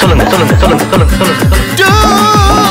சொல்லுங்க சொல்லுங்க சொல்லுங்க சொல்லுங்க சொல்லுங்க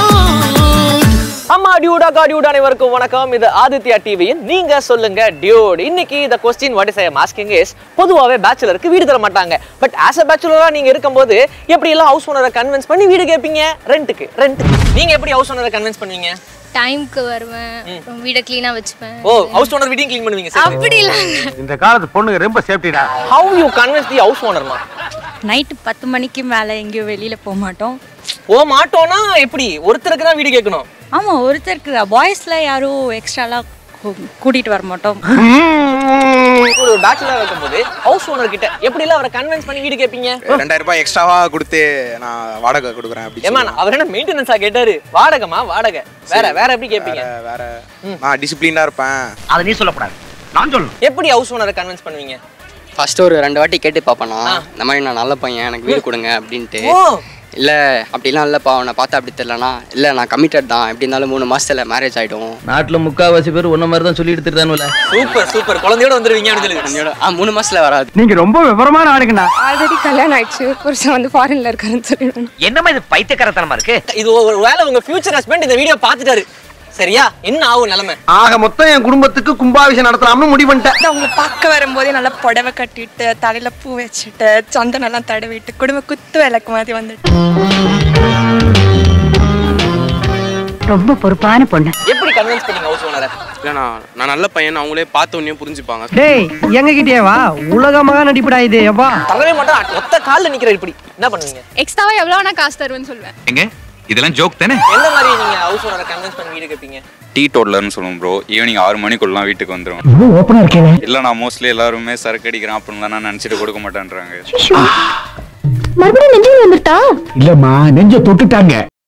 அம்மா டியூடாக்கா டியூட் அனைவருக்கும் வணக்கம் இது ஆதித்யா டிவியின் நீங்க சொல்லுங்க டியூட் இன்னைக்கு இந்த question what is I asking is பொதுவாகவே பேச்சுலருக்கு வீடு தர மாட்டாங்க பட் ஆஸ் அ பேச்சுலரா நீங்க இருக்கும்போது எப்படி எல்லாம் ஹவுஸ் ஓனரை கன்வின்ஸ் பண்ணி வீடு கேட்பீங்க ரெண்ட்டுக்கு ரெண்ட் நீங்க எப்படி ஹவுஸ் ஓனரை கன்வின்ஸ் பண்ணுவீங்க டைம்க்கு வருவேன் அப்புறம் வீடை க்ளீனாக வச்சுப்பேன் ஓ ஹவுஸ் ஓனர் வீட்டையும் க்ளீன் பண்ணுவீங்க சரி அப்படி இல்லைங்க இந்த காலத்து பொண்ணுங்க ரொம்ப சேஃப்டிடா how you convince the house ஓனர்மா நைட்டு பத்து மணிக்கு மேலே எங்கேயும் வெளியில் போக மாட்டோம் ஓ மாட்டோம்னா எப்படி ஒருத்தருக்கு தான் வீடு கேட்கணும் ஆமாம் ஒருத்தருக்கு பாய்ஸில் யாரும் எக்ஸ்ட்ராலாம் கூட்டிகிட்டு வர மாட்டோம் ஒரு பேச்சுலரா இருக்கும்போது ஹவுஸ் ஓனர் கிட்ட எப்படி எல்லாம் அவரை கன்வின்ஸ் பண்ணி வீடு கேட்பீங்க ரெண்டாயிரம் ரூபாய் எக்ஸ்ட்ராவா கொடுத்து நான் வாடகை கொடுக்குறேன் அப்படி ஏமா அவர் என்ன மெயின்டெனன்ஸா கேட்டாரு வாடகைமா வாடகை வேற வேற எப்படி கேட்பீங்க வேற நான் டிசிப்ளினா இருப்பேன் அதை நீ சொல்லக்கூடாது நான் சொல்லணும் எப்படி ஹவுஸ் ஓனரை கன்வின்ஸ் பண்ணுவீங்க ஃபர்ஸ்ட் ஒரு ரெண்டு வாட்டி கேட்டு பார்ப்பேனா இந்த மாதிரி நான் நல்ல பையன் எனக்கு வீடு கொடுங்க அப்படின்ட்டு ஓ இல்லை அப்படிலாம் இல்லைப்பா அவனை பார்த்தா அப்படி தெரியலனா இல்லை நான் கமிட்டட் தான் எப்படி இருந்தாலும் மூணு மாசத்துல மேரேஜ் ஆகிடும் நாட்டுல முக்காவாசி பேர் உன்ன மாதிரி தான் சொல்லி எடுத்துட்டானுல சூப்பர் சூப்பர் குழந்தையோட வந்துருவீங்க அப்படின்னு சொல்லி ஆ மூணு மாசத்துல வராது நீங்க ரொம்ப விவரமான ஆளுங்கண்ணா ஆல்ரெடி கல்யாணம் ஆயிடுச்சு புருஷன் வந்து ஃபாரின்ல இருக்காருன்னு சொல்லிடணும் என்னமா இது பைத்தியக்காரத்தனமா இருக்கு இது ஒரு வேளை உங்க ஃபியூச்சர் ஹஸ்பண்ட் இந்த வீடியோ பார்த்துட்டாரு சரியா என்ன ஆகும் நிலைமை ஆக மொத்தம் என் குடும்பத்துக்கு கும்பாபிஷேகம் நடத்தலாம்னு முடிவு பண்ணிட்டேன் அவங்க பார்க்க வரும்போதே நல்லா புடவை கட்டிட்டு தலையில பூ வச்சுட்டு சந்தனெல்லாம் தடவிட்டு குடும்ப குத்து விளக்கு மாதிரி வந்துட்டு ரொம்ப பொறுப்பான பொண்ணு எப்படி கன்வின்ஸ் பண்ணீங்க ஹவுஸ் ஓனரை இல்லைண்ணா நான் நல்ல பையன் அவங்களே பார்த்த உடனே புரிஞ்சுப்பாங்க டேய் எங்க கிட்டே வா உலகமாக நடிப்புடா இது எப்பா தரவே மாட்டோம் ஒத்த கால்ல நிக்கிற இப்படி என்ன பண்ணுவீங்க எக்ஸ்ட்ராவா எவ்வளோ வேணா காசு தருவேன்னு சொல்லுவேன் எங்க இதெல்லாம் ஜோக் தானே எந்த மாதிரி நீங்க ஹவுஸ் ஓனரை கன்வின்ஸ் பண்ணி வீடு கேட்பீங்க டீ டோட்லர்னு சொல்லுவோம் ப்ரோ ஈவினிங் ஆறு மணிக்குள்ளலாம் வீட்டுக்கு வந்துடும் ஓப்பனா இருக்கேன் இல்லை நான் மோஸ்ட்லி எல்லாருமே சரக்கு அடிக்கிறேன் அப்படின்லாம் நான் நினச்சிட்டு கொடுக்க மாட்டேன்றாங்க மறுபடியும் நெஞ்சு வந்துட்டா இல்லம்மா நெஞ்ச தொட்டுட்டாங்க